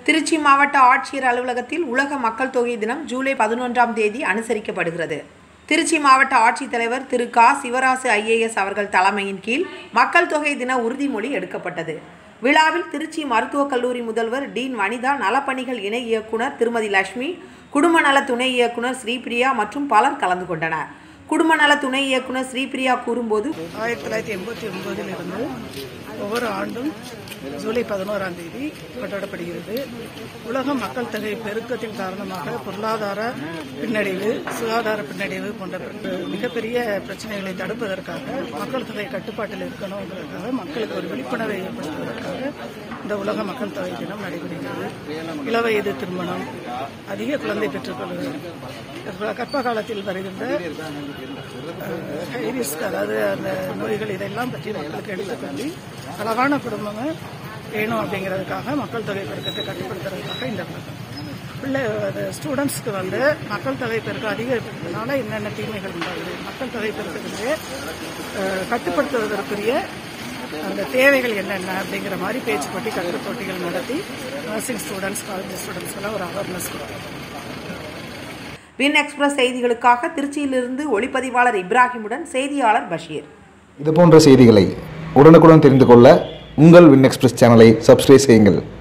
திருச்சி மாவட்ட ஆட்சியர் அலுவலகத்தில் உலக மக்கள் தொகை தினம் ஜூலை பதினொன்றாம் தேதி அனுசரிக்கப்படுகிறது திருச்சி மாவட்ட ஆட்சித்தலைவர் திரு கா சிவராசு ஐஏஎஸ் அவர்கள் தலைமையின் கீழ் மக்கள் தொகை தின உறுதிமொழி எடுக்கப்பட்டது விழாவில் திருச்சி மருத்துவக் கல்லூரி முதல்வர் டீன் வனிதா நலப்பணிகள் இணை இயக்குனர் திருமதி லட்சுமி குடும்ப நல துணை இயக்குனர் ஸ்ரீபிரியா மற்றும் பலர் கலந்து கொண்டனர் குடும்ப நல துணை இயக்குனர் ஸ்ரீபிரியா கூறும்போது ஆயிரத்தி தொள்ளாயிரத்தி எண்பத்தி ஒன்பதில் இருந்து ஒவ்வொரு ஆண்டும் ஜூலை பதினோராம் தேதி கொண்டாடப்படுகிறது உலக மக்கள் தொகை பெருக்கத்தின் காரணமாக பொருளாதார பின்னடைவு சுகாதார பின்னடைவு போன்ற பிர- மிகப்பெரிய பிரச்சனைகளை தடுப்பதற்காக மக்கள் தொகை கட்டுப்பாட்டில் இருக்கணுங்கிறதுக்காக மக்களுக்கு ஒரு விழிப்புணர்வை ஏற்படுத்துவதற்காக இந்த உலக மக்கள் தொகை தினம் நடைபெறுகிறது இளவயது திருமணம் அதிக குழந்தை பெற்றுக்கொள்வது கர்ப்ப காலத்தில் வருகின்ற ஹை ரிஸ்க் அதாவது அந்த நோய்கள் இதெல்லாம் பற்றி மக்களுக்கு எடுத்துச் சொல்லி அழகான குடும்பங்கள் வேணும் அப்படிங்கிறதுக்காக மக்கள் தொகை பெருக்கத்தை கட்டுப்படுத்துறதுக்காக இந்த விளக்கம் பிள்ளை ஸ்டூடெண்ட்ஸ்க்கு வந்து மக்கள் தொகை பெருக்கம் அதிகரிப்பதனால என்னென்ன தீமைகள் உண்டாகுது மக்கள் தொகை பெருக்கத்திலே அஹ், கட்டுப்படுத்துவதற்குரிய அந்த தேவைகள் என்னென்ன அப்படிங்கிற மாதிரி பேச்சு போட்டி கட்டுரை போட்டிகள் நடத்தி நர்சிங் ஸ்டூடெண்ட்ஸ் காலேஜ் ஸ்டூடெண்ட்ஸ் எல்லாம் ஒரு அவேர்னஸ் கொடுக்கும் வின் எக்ஸ்பிரஸ் செய்திகளுக்காக திருச்சியிலிருந்து ஒளிப்பதிவாளர் இப்ராஹிமுடன் செய்தியாளர் பஷீர் இது போன்ற செய்திகளை உடனுக்குடன் தெரிந்து கொள்ள உங்கள் வின் எக்ஸ்பிரஸ் சேனலை சப்ஸ்கிரைப் செய்யுங்கள்